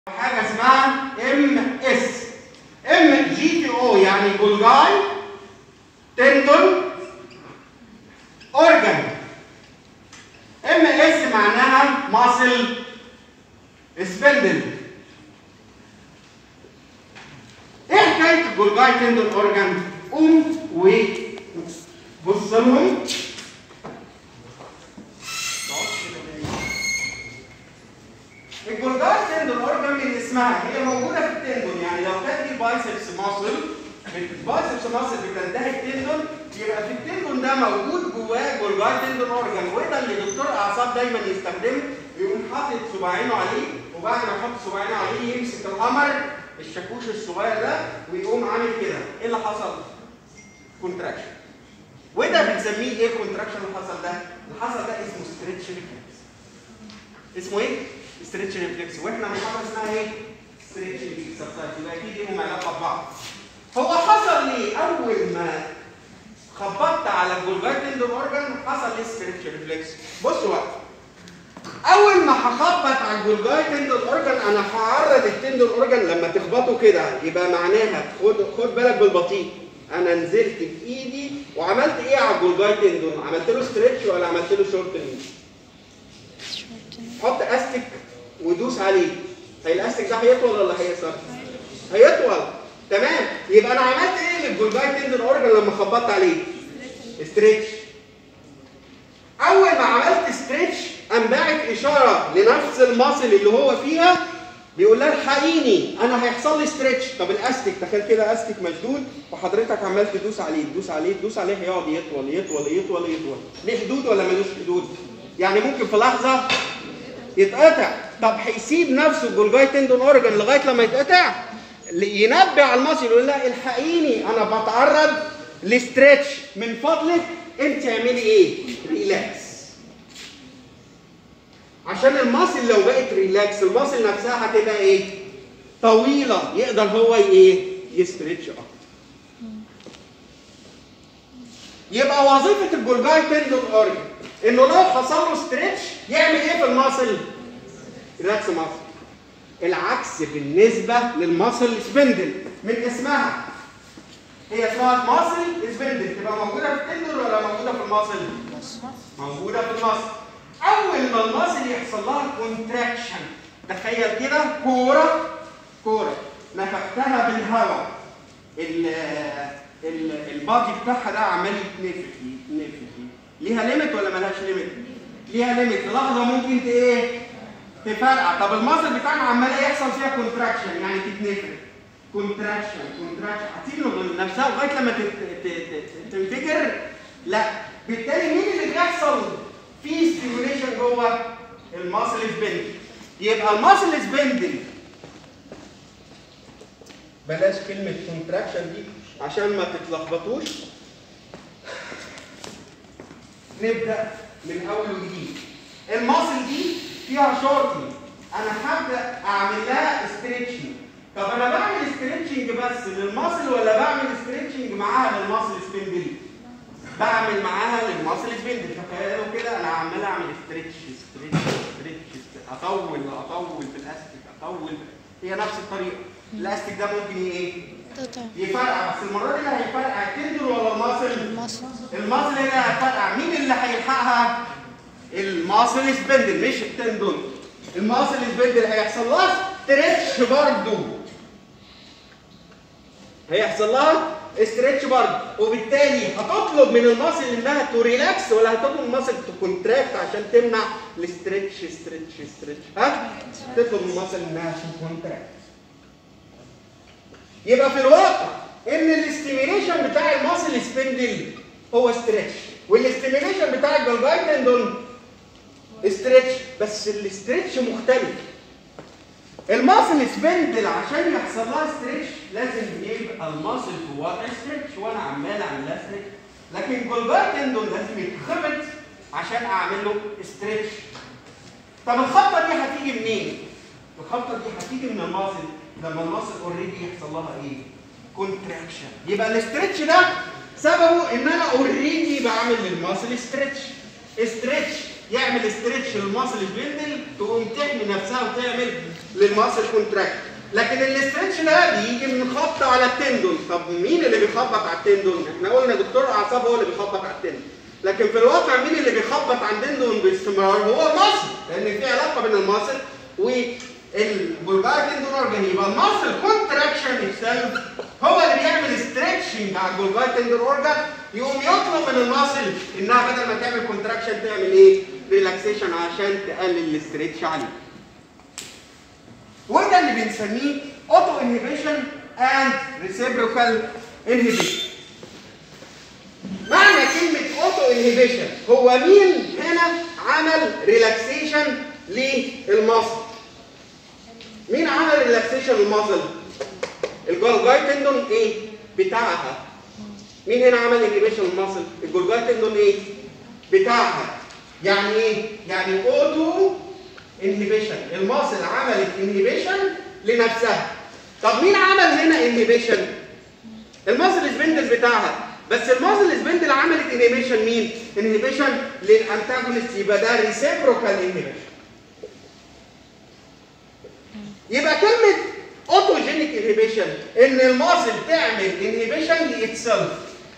حاجه اسمها ام اس ام جي تي او يعني جولجاي تندون اورجان ام اس معناها ماسل سبندل ايه حكايه الجولجاي تندون اورجان قوم وبص لهم الجولجاي تندون اورجان من اسمها هي موجوده في التندون يعني لو كانت دي بايسبس ماسل البايسبس ماسل بتنتهي التندون يبقى في التندون ده موجود جواه جولجاي تندون اورجان وده اللي دكتور اعصاب دايما يستخدمه يقوم حاطط صباعينه عليه وبعد ما يحط صباعينه عليه يمسك القمر الشاكوش الصغير ده ويقوم عامل كده ايه اللي حصل؟ كونتراكشن وده بنسميه ايه كونتراكشن اللي حصل ده؟ اللي حصل ده اسمه ستريتش ريفلكس اسمه ايه؟ ستريتش ريفلكس واحنا محاضره اسمها ايه؟ ستريتش اكسرسايز يبقى اكيد ليهم علاقه ببعض هو حصل ليه؟ اول ما خبطت على الجولجاي تندون اورجان حصل ليه ستريتش ريفلكس بصوا بقى اول ما هخبط على الجولجاي تندون اورجان انا هعرض التندون اورجان لما تخبطه كده يبقى معناها خد خد بالك بالبطيء انا نزلت بايدي وعملت ايه على الجولجاي تندون عملت له ستريتش ولا عملت له شورتنج حط استك ودوس عليه هي الاستك ده هيطول ولا هيقصر هيطول تمام يبقى انا عملت ايه للجولجاي تندون اورجان لما خبطت عليه ستريتش اول ما عملت ستريتش قام باعت اشاره لنفس الماسل اللي هو فيها بيقول لها الحقيني انا هيحصل لي ستريتش طب الاستك تخيل كده استك مشدود وحضرتك عمال تدوس عليه تدوس عليه تدوس عليه هيقعد يطول يطول يطول يطول ليه حدود ولا ملوش حدود يعني ممكن في لحظه يتقطع طب هيسيب نفسه الجولجاي تندون اورجن لغايه لما يتقطع ينبه على الماسل يقول لها الحقيني انا بتعرض لستريتش من فضلك انت اعملي ايه ريلاكس عشان الماسل لو بقت ريلاكس الماسل نفسها هتبقى ايه طويله يقدر هو ايه يستريتش اكتر يبقى وظيفه الجولجاي تندون اورجن انه لو حصل له ستريتش يعمل ايه في الماسل ريلاكس ماسل العكس بالنسبه للماسل سبندل من اسمها هي اسمها ماسل سبندل تبقى موجوده في التندون ولا موجوده في الماسل موجوده في الماسل اول ما الماسل يحصل لها كونتراكشن تخيل كده كوره كوره نفختها بالهواء البادي بتاعها ده عمال يتنفخ يتنفخ ليها ليميت ولا ملهاش ليميت؟ ليها ليميت في لحظه ممكن ت ايه؟ تفرقع طب الماسل بتاعنا عمال يحصل فيها كونتراكشن يعني تتنفخ كونتراكشن كونتراكشن هتسيب نفسها لغايه لما تنفجر لا بالتالي مين اللي بيحصل في ستيموليشن جوه الماسل سبندل يبقى الماسل سبندل بلاش كلمه كونتراكشن دي عشان ما تتلخبطوش نبدا من اول وجديد الماسل دي فيها شورتنج انا هبدا اعمل لها ستريتشنج طب انا بعمل ستريتشنج بس للماسل ولا بعمل ستريتشنج معاها للماسل سبندل بعمل معاها للماسل سبندل تخيلوا كده انا عمال اعمل ستريتش ستريتش ستريتش اطول اطول في الاستيك اطول هي نفس الطريقه الاستيك ده ممكن ايه يفرقع بس المره دي اللي هيفرقع التندر ولا الماسل المصل الماسل اللي هيفرقع مين اللي هيلحقها الماسل سبندل مش التندون الماسل سبندل هيحصل لها ستريتش برضه هيحصل لها استريتش برضه وبالتالي هتطلب من الماسل انها تو ريلاكس ولا هتطلب من الماسل تو كونتراكت عشان تمنع الاستريتش ستريتش ستريتش ها تطلب من الماسل انها تو كونتراكت يبقى في الواقع ان الاستيميليشن بتاع الماسل سبندل هو ستريتش والاستيميليشن بتاع الجلجاي تندون ستريتش بس الاستريتش مختلف الماسل سبندل عشان يحصل لها ستريتش لازم يبقى الماسل في وضع ستريتش وانا عمال اعمل لها ستريتش لكن الجلجاي تندون لازم يتخبط عشان اعمل له ستريتش طب الخبطه دي هتيجي منين؟ الخبطه دي هتيجي من الماسل لما الماسل اوريدي يحصل لها ايه؟ كونتراكشن يبقى الاسترتش ده سببه ان انا اوريدي بعمل للماسل ستريتش ستريتش يعمل ستريتش للماسل سبندل تقوم تحمي نفسها وتعمل للماسل كونتراكت لكن الاسترتش ده بيجي من خبط على التندون طب مين اللي بيخبط على التندون احنا قلنا دكتور اعصاب هو اللي بيخبط على التندون لكن في الواقع مين اللي بيخبط على التندون باستمرار هو الماسل لان في علاقه بين الماسل والجولجاي تندون اورجان يبقى الماسل كونتراكشن اتسلف هو اللي بيعمل ستريتشنج على الجولجاي تندون اورجان يقوم يطلب من الماسل انها بدل ما تعمل كونتراكشن تعمل ايه؟ ريلاكسيشن عشان تقلل الاستريتش عليه. وده اللي بنسميه اوتو انهبيشن اند ريسيبروكال انهبيشن. معنى كلمة اوتو انهبيشن هو مين هنا عمل ريلاكسيشن للمصل؟ مين عمل ريلاكسيشن للمصل؟ الجولجاي تندون ايه؟ بتاعها. مين هنا عمل انهبيشن للمصل؟ الجولجاي تندون ايه؟ بتاعها. يعني ايه؟ يعني اوتو انهبيشن الماسل عملت انهبيشن لنفسها طب مين عمل هنا انهبيشن الماسل سبندل بتاعها بس الماسل سبندل عملت انهبيشن مين انهبيشن للانتاجونست يبقى ده ريسيبروكال انهبيشن يبقى كلمه اوتوجينيك انهبيشن ان الماسل تعمل انهبيشن لاتسلف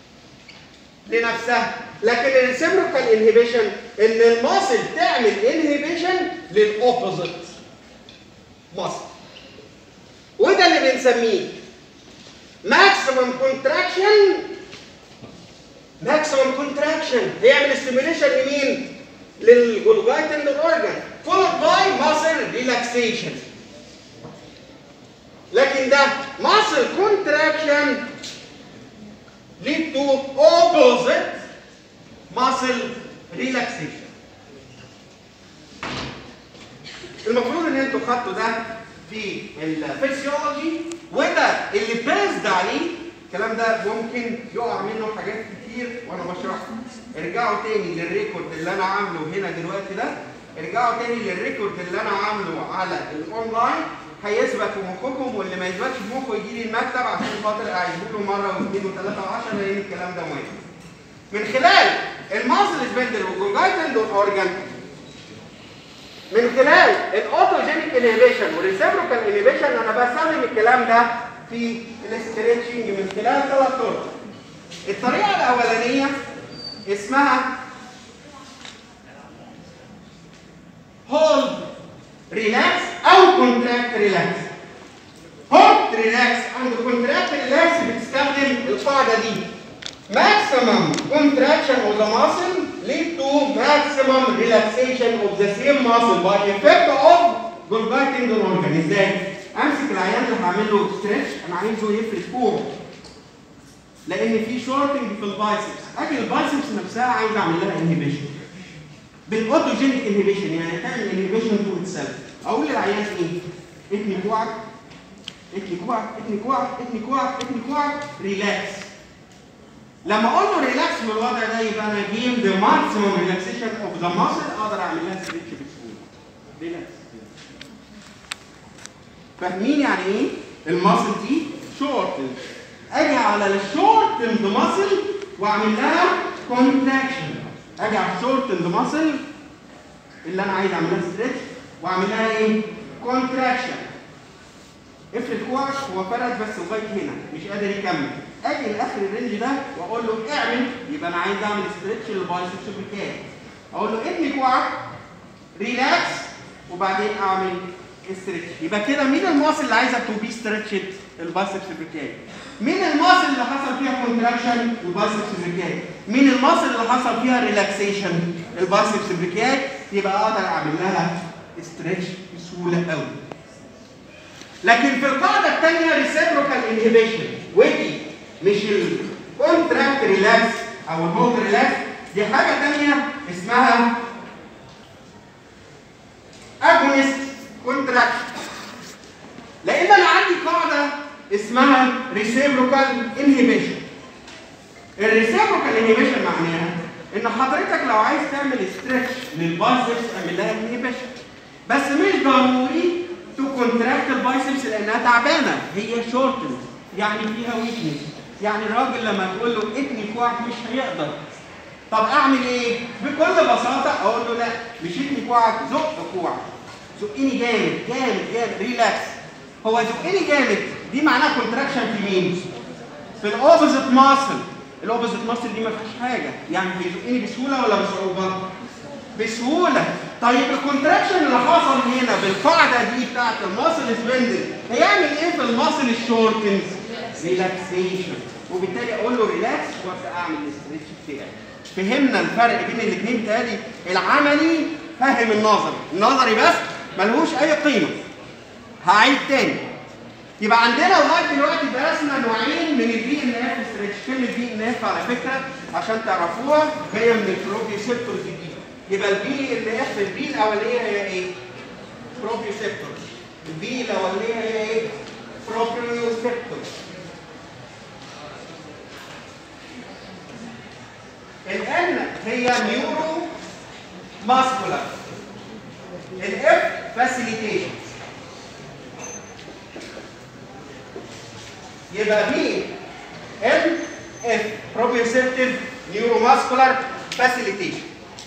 لنفسها لكن الريسيبروكال انهبيشن ان الماسل تعمل انهبيشن للاوبوزيت ماسل وده اللي بنسميه ماكسيمم كونتراكشن ماكسيمم كونتراكشن هيعمل ستيميوليشن لمين؟ للجولجاي تندر اورجان فولد باي ماسل ريلاكسيشن لكن ده ماسل كونتراكشن lead to opposite muscle relaxation. المفروض ان انتوا خدتوا ده في الفسيولوجي وده اللي بيزد عليه الكلام ده ممكن يقع منه حاجات كتير وانا بشرح ارجعوا تاني للريكورد اللي انا عامله هنا دلوقتي ده ارجعوا تاني للريكورد اللي انا عامله على الاونلاين هيثبت في مخكم واللي ما يثبتش في مخه يجي لي المكتب عشان خاطر اعيده له مره واثنين وثلاثه وعشره لان الكلام ده مهم. من خلال الماسل سبندل والجونجاي تندون اورجان من خلال الاوتوجينيك انهبيشن والريسيبروكال انهبيشن انا بستخدم الكلام ده في الاستريتشنج من خلال ثلاث طرق. الطريقه الاولانيه اسمها هولد ريلاكس او كونتراكت ريلاكس هولد ريلاكس اند كونتراكت ريلاكس بتستخدم القاعده دي maximum contraction of the muscle lead to maximum relaxation of the same muscle by effect of Golgi tendon organ ازاي؟ امسك العيان اللي هعمل له ستريتش انا عايزه يفرد كوعه لان في شورتنج في البايسبس اجي البايسبس نفسها عايز اعمل لها انهبيشن بالاوتوجينيك انهبيشن يعني تعمل انهبيشن تو اتسلف اقول للعيان ايه؟ اتني كوعك اتني كوعك اتني كوعك اتني كوعك اتني كوعك ريلاكس لما اقول له ريلاكس بالوضع ده يبقى انا جيم ذا ماكسيمم ريلاكسيشن اوف ذا ماسل اقدر اعمل لها ستريتش بسهوله ريلاكس فاهمين يعني ايه؟ الماسل دي شورتن اجي على الشورتند ماسل واعمل لها كونتراكشن اجي على الشورتند ماسل اللي انا عايز اعمل لها ستريتش واعمل لها ايه؟ كونتراكشن افرض كوعك هو فرد بس لغايه هنا مش قادر يكمل اجي لاخر الرينج ده واقول له اعمل يبقى انا عايز اعمل ستريتش للبايسبس بتاعي اقول له ابني كوعك ريلاكس وبعدين اعمل ستريتش يبقى كده مين الماسل اللي عايزه تو بي ستريتشد البايسبس بتاعي مين الماسل اللي حصل فيها كونتراكشن البايسبس بتاعي مين الماسل اللي حصل فيها ريلاكسيشن البايسبس بتاعي يبقى اقدر اعمل لها ستريتش بسهوله قوي لكن في القاعده الثانيه ريسيبروكال انهبيشن ودي مش الكونتراكت ريلاكس او الهولد ريلاكس دي حاجه ثانيه اسمها اجونست كونتراكشن لان انا عندي قاعده اسمها ريسيبروكال انهبيشن الريسيبروكال انهبيشن معناها ان حضرتك لو عايز تعمل ستريتش للبايسبس اعمل لها انهبيشن بس مش ضروري تو كونتراكت البايسبس لانها تعبانه هي شورتن يعني فيها ويكنس يعني الراجل لما تقول له اتني كوعك مش هيقدر طب اعمل ايه؟ بكل بساطه اقول له لا مش اتني كوعك زق كوعك زقني جامد جامد جامد ريلاكس هو زقني جامد دي معناها كونتراكشن في مين؟ في الاوبوزيت ماسل الاوبوزيت ماسل دي ما فيهاش حاجه يعني هيزقني بسهوله ولا بصعوبه؟ بسهوله طيب الكونتراكشن اللي حصل هنا بالقاعده دي بتاعت الماسل سبندل هيعمل ايه في الماسل الشورتنز؟ ريلاكسيشن وبالتالي اقول له ريلاكس وابدا اعمل الاسترتش بتاعي فهمنا الفرق بين الاثنين تاني العملي فهم النظري النظري بس ملهوش اي قيمه هعيد تاني يبقى عندنا لغايه دلوقتي درسنا نوعين من البي ان اف ستريتش كلمه بي ان اف على فكره عشان تعرفوها جايه من البروبيوسيبتورز دي يبقى البي ان اف البي الاوليه هي ايه؟ بروبيوسيبتورز البي الاوليه هي ايه؟ بروبيوسيبتورز الان هي نيورو ماسكولار الاف فاسيليتيشن يبقى بي ام اف بروبيوسيبتيف نيورو ماسكولار فاسيليتيشن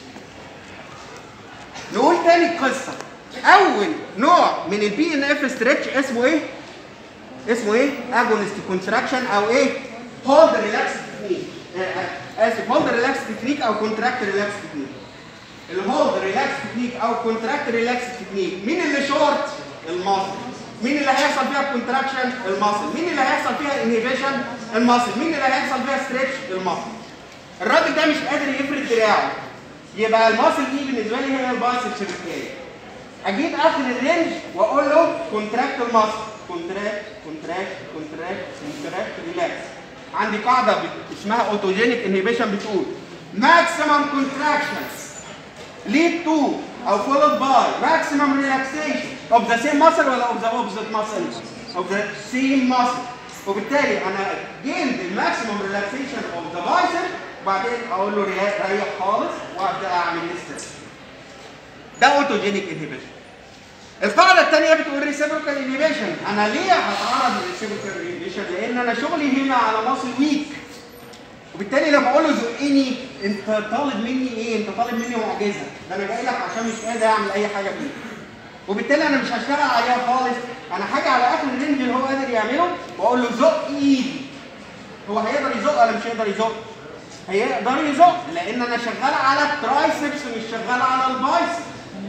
نقول تاني القصه اول نوع من البي ان اف ستريتش اسمه ايه اسمه ايه اجونست كونتراكشن او ايه هولد ريلاكس تكنيك اسف هولد ريلاكس تكنيك او كونتراكت ريلاكس تكنيك الهولد ريلاكس تكنيك او كونتراكت ريلاكس تكنيك مين اللي شورت الماسل مين اللي هيحصل فيها كونتراكشن الماسل مين اللي هيحصل فيها انهيبيشن الماسل مين اللي هيحصل فيها ستريتش الماسل الراجل ده مش قادر يفرد دراعه يبقى الماسل دي بالنسبه لي هي البايسبس بتاعي اجيب اخر الرينج واقول له كونتراكت الماسل كونتراكت كونتراكت كونتراكت كونتراكت ريلاكس عندي قاعده اسمها اوتوجينيك انهيبيشن بتقول maximum contractions lead to او followed by maximum relaxation of the same muscle ولا of the opposite muscle of the same muscle وبالتالي انا gained the maximum relaxation of the bicep وبعدين اقول له ريح خالص وابدا اعمل ستريتش ده اوتوجينيك انهيبيشن القاعده الثانيه بتقول ريسيبروكال انهيبيشن انا ليه هتعرض للريسيبروكال انهيبيشن لان انا شغلي هنا على ماسل ويك وبالتالي لما اقول له زقني انت طالب مني ايه؟ انت طالب مني معجزه، ده انا جاي لك عشان مش قادر اعمل اي حاجه فيه. وبالتالي انا مش هشتغل عليها خالص، انا هاجي على اخر الرينج اللي هو قادر يعمله واقول له زق ايدي. هو هيقدر يزق ولا مش هيقدر يزق؟ هيقدر يزق لان انا شغال على الترايسبس مش شغال على البايسبس.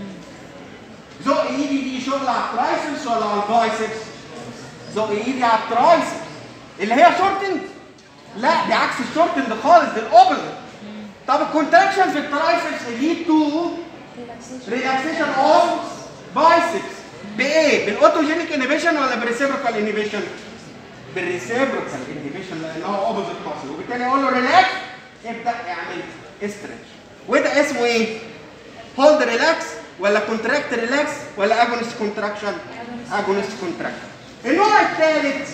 زق ايدي دي شغل على الترايسبس ولا على البايسبس؟ زق ايدي على الترايسبس اللي هي شورتنج لا دي عكس الشورتنج خالص دي الاوبزيت طب الكونتراكشن في الترايسبس ليد تو ريلاكسيشن اوف بايسبس بايه؟ بالاوتوجينيك انهبيشن ولا بالريسيبروكال انهبيشن؟ بالريسيبروكال انهبيشن لانه اوبزيت ماسل وبالتالي اقول له ريلاكس ابدا اعمل استرتش وده اسمه ايه؟ هولد ريلاكس ولا كونتراكت ريلاكس ولا اجونست كونتراكشن؟ اجونست كونتراكشن النوع الثالث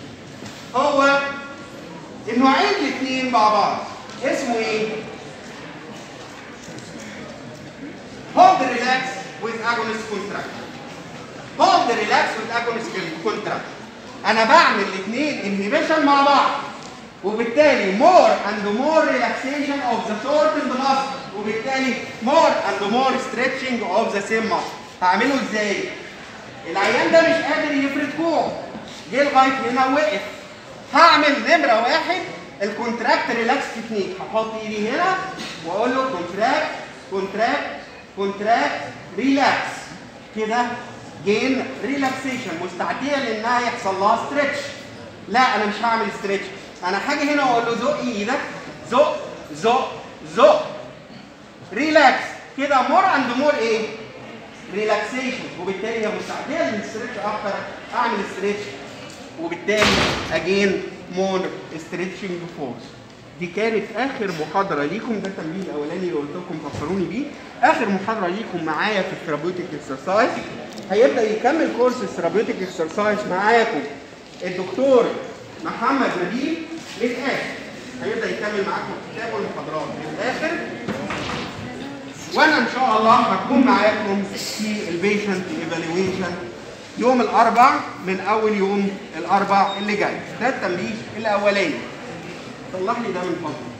هو النوعين الاثنين مع بعض اسمه ايه؟ hold the relax with agonist contraction hold the relax with agonist contraction انا بعمل الاثنين inhibition مع بعض وبالتالي more and more relaxation of the shortened muscle وبالتالي more and more stretching of the same muscle هعمله ازاي؟ العيان ده مش قادر يفرد كوعه جه لغايه هنا وقف هعمل نمره واحد الكونتراكت ريلاكس تكنيك هحط ايدي هنا واقول له كونتراكت كونتراكت كونتراكت ريلاكس كده جين ريلاكسيشن مستعديه لانها يحصل لها ستريتش لا انا مش هعمل ستريتش انا هاجي هنا واقول له زق ايدك زق زق زق ريلاكس كده مور اند مور ايه ريلاكسيشن وبالتالي هي مستعديه للستريتش اكتر اعمل ستريتش وبالتالي اجين مور ستريتشنج فورس دي كانت اخر محاضره ليكم ده التمرين الاولاني اللي قلت لكم فكروني بيه اخر محاضره ليكم معايا في الثيرابيوتيك اكسرسايز هيبدا يكمل كورس الثيرابيوتيك اكسرسايز معاكم الدكتور محمد نبيل للاخر هيبدا يكمل معاكم الكتاب والمحاضرات للاخر وانا ان شاء الله هكون معاكم في البيشنت ايفالويشن يوم الاربع من اول يوم الاربع اللي جاي ده التمرين الاولاني طلع لي ده من فضلك